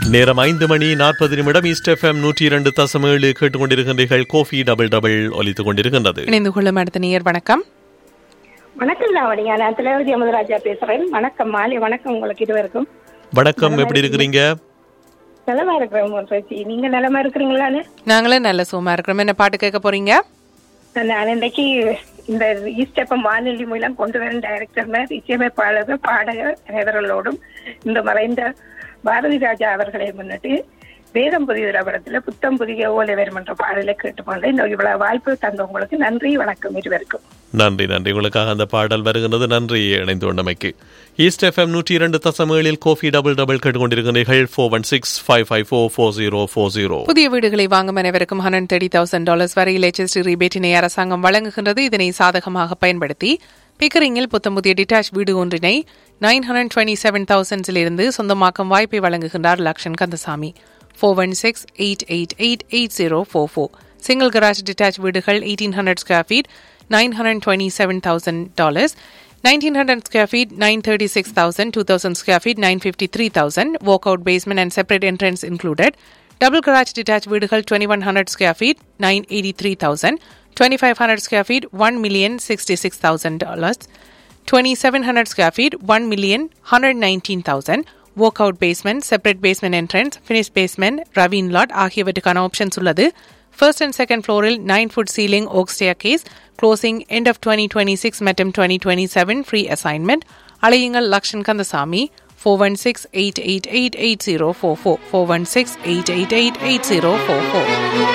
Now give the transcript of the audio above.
நேரம் ஐந்து மணி நாற்பது நிமிடம் ஈஸ்ட் எஃப்எம் நூற்றி இரண்டு தசம் ஏழு கேட்டுக்கொண்டிருக்கின்றீர்கள் கோஃபி டபுள் டபுள் ஒலித்துக் கொண்டிருக்கின்றது இணைந்து கொள்ளும் அடுத்த நேயர் வணக்கம் வணக்கம் லாவணியா நான் திலகவதி அமுதராஜா பேசுறேன் வணக்கம் மாலை வணக்கம் உங்களுக்கு இருவருக்கும் வணக்கம் எப்படி இருக்கிறீங்க நலமா இருக்கிறேன் மோன்ராஜி நீங்க நலமா இருக்கிறீங்களான்னு நாங்களும் நல்ல சோமா இருக்கிறோம் என்ன பாட்டு கேட்க போறீங்க நான் இன்றைக்கு இந்த ஈஸ்டப்பம் வானொலி மூலம் கொண்டு வரும் டைரக்டர் இசையமைப்பாளர் பாடகர் அனைவர்களோடும் இந்த மறைந்த பாரதி ராஜா அவர்களை முன்னிட்டு வேதம் புதிய படத்துல புத்தம் புதிய ஓலை வரும் என்ற பாடலை கேட்டுக்கொண்டு இந்த இவ்வளவு வாய்ப்பு தந்தவங்களுக்கு நன்றி வணக்கம் இருவருக்கும் நன்றி நன்றி உங்களுக்காக அந்த பாடல் வருகின்றது நன்றி இணைந்து கொண்டமைக்கு ஈஸ்ட் எஃப்எம் நூற்றி இரண்டு தசம் ஏழில் கோஃபி டபுள் டபுள் கேட்டுக்கொண்டிருக்கிறீர்கள் four one six five five four four zero four zero புதிய வீடுகளை வாங்கும் அனைவருக்கும் ஹண்ட்ரட் தேர்ட்டி தௌசண்ட் டாலர்ஸ் வரையில் HST ரிபேட்டினை அரசாங்கம் வழங்குகின்றது இதனை சாதகமாக பயன்படுத்தி பிக்கரிங்கில் புத்தம்புதிய டிட்டாச் வீடு ஒன்றினை நைன் ஹண்ட்ரட் டுவெண்ட்டி செவன் தௌசண்ட்ஸிலிருந்து சொந்தமாக்கும் வாய்ப்பை வழங்குகின்றார் Lakshan Kandasamy four one six eight eight eight eight zero four four single garage detached வீடுகள் eighteen hundred square feet nine hundred twenty seven thousand dollars 1900 square feet 936,000 2000 square feet 953,000 walkout basement and separate entrance included double garage detached வீடுகள் 2100 square feet 983,000 2500 square feet 1 million 66,000 dollars 2700 square feet 1 million 119,000 walkout basement separate basement entrance finished basement ravine lot ஆகியவற்றுக்கான options உள்ளது first and second ஃப்ளோரில் nine foot ceiling oak staircase closing end of twenty twenty six மற்றும் twenty twenty seven free assignment அலையுங்கள் Lakshan Kandasamy four one six eight eight eight eight zero four four four one six eight eight eight eight zero four four